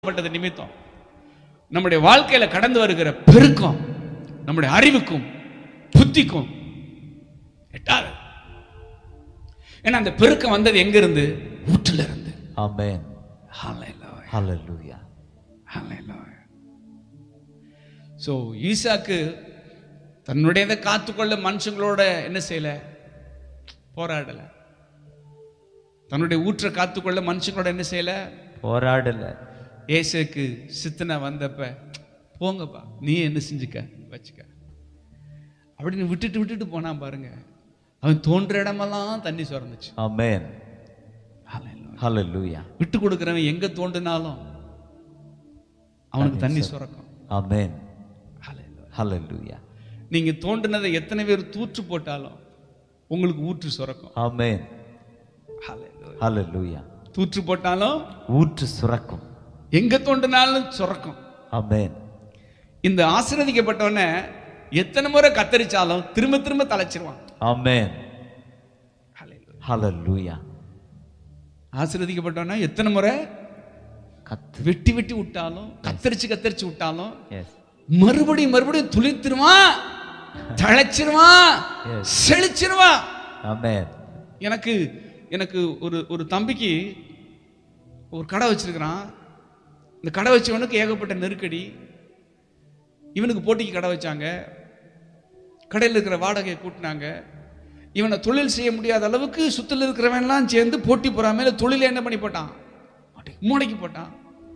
பட்டது நிமித்தம் நம்முடைய வாழ்க்கையில கடந்து வருகிற பெருக்கம் நம்முடைய அறிவுக்கும் புத்திக்கும் எட்டாது ஏன்னா அந்த பெருக்கம் வந்தது எங்க இருந்து ஊற்றுல இருந்து Amen. Hallelujah. Hallelujah. Hallelujah. So, ஈசாக்கு தன்னுடையதை காத்துக்கொள்ள மனுஷங்களோட என்ன செய்யல போராடல தன்னுடைய ஊற்றை காத்துக்கொள்ள மனுஷங்களோட என்ன செய்யல போராடல ஏசுக்கு சித்தனை வந்தப்ப போங்கப்பா நீ என்ன செஞ்சுக்க வச்சுக்க அப்படின்னு விட்டுட்டு விட்டுட்டு போனான் பாருங்க அவன் தோன்ற இடமெல்லாம் தண்ணி சுரந்துச்சு Amen. Hallelujah. Hallelujah. விட்டு கொடுக்குறவன் எங்க தோண்டினாலும் அவனுக்கு தண்ணி சுரக்கும் Amen. Hallelujah. Hallelujah. நீங்க தோண்டினதை எத்தனை பேர் தூற்று போட்டாலும் உங்களுக்கு ஊற்று சுரக்கும் Amen. Hallelujah. Hallelujah. தூற்று போட்டாலும் ஊற்று சுரக்கும் எங்க தோண்டினாலும் சுரக்கும் Amen. இந்த ஆசீர்வதிக்கப்பட்டவனை எத்தனை முறை கத்தரிச்சாலும் திரும்ப திரும்ப தலைச்சிருவான் Amen. Hallelujah. Hallelujah. ஆசீர்வதிக்கப்பட்டவனை எத்தனை முறை கத்து வெட்டி வெட்டி விட்டாலும் கத்தரிச்சு கத்தரிச்சு விட்டாலும் எஸ் மறுபடியும் மறுபடியும் துளித்திருவான் தழைச்சிருவான் Yes. செழிச்சிருவான் Amen. எனக்கு எனக்கு ஒரு ஒரு தம்பிக்கு ஒரு கடை வச்சிருக்கிறான் இந்த கடை வச்சவனுக்கு ஏகப்பட்ட நெருக்கடி இவனுக்கு போட்டிக்கு கடை வச்சாங்க கடையில் இருக்கிற வாடகையை கூட்டினாங்க இவனை தொழில் செய்ய முடியாத அளவுக்கு சுத்தில் இருக்கிறவன்லாம் சேர்ந்து போட்டி பொறாமையில தொழிலை என்ன பண்ணி போட்டான் மூளைக்கு போட்டான்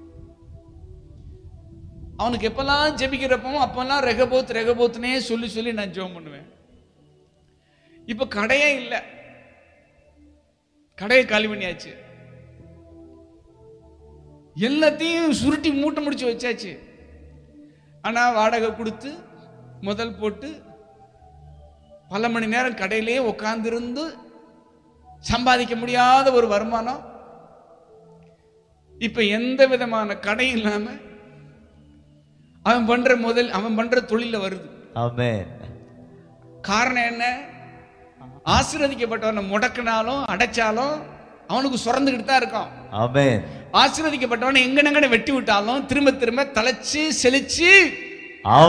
அவனுக்கு எப்பெல்லாம் ஜெபிக்கிறப்பவும் அப்பெல்லாம் ரெகபோத் ரெகபோத்னே சொல்லி சொல்லி நான் ஜெபம் பண்ணுவேன் இப்ப கடையே இல்லை கடையை காலி பண்ணியாச்சு எல்லாத்தையும் சுருட்டி மூட்டை முடிச்சு வச்சாச்சு ஆனா வாடகை கொடுத்து முதல் போட்டு பல மணி நேரம் கடையிலேயே உட்கார்ந்திருந்து சம்பாதிக்க முடியாத ஒரு வருமானம் இப்ப எந்த விதமான கடை இல்லாம அவன் பண்ற முதல் அவன் பண்ற தொழில வருது Amen. காரணம் என்ன ஆசீர்வதிக்கப்பட்டவனை முடக்கினாலும் அடைச்சாலும் அவனுக்கு சுரந்துக்கிட்டு தான் இருக்கான் Amen. ஆசீர்வதிக்கப்பட்டவனை எங்கனங்கன வெட்டி விட்டாலும் திரும்ப திரும்ப தலைச்சு செழிச்சு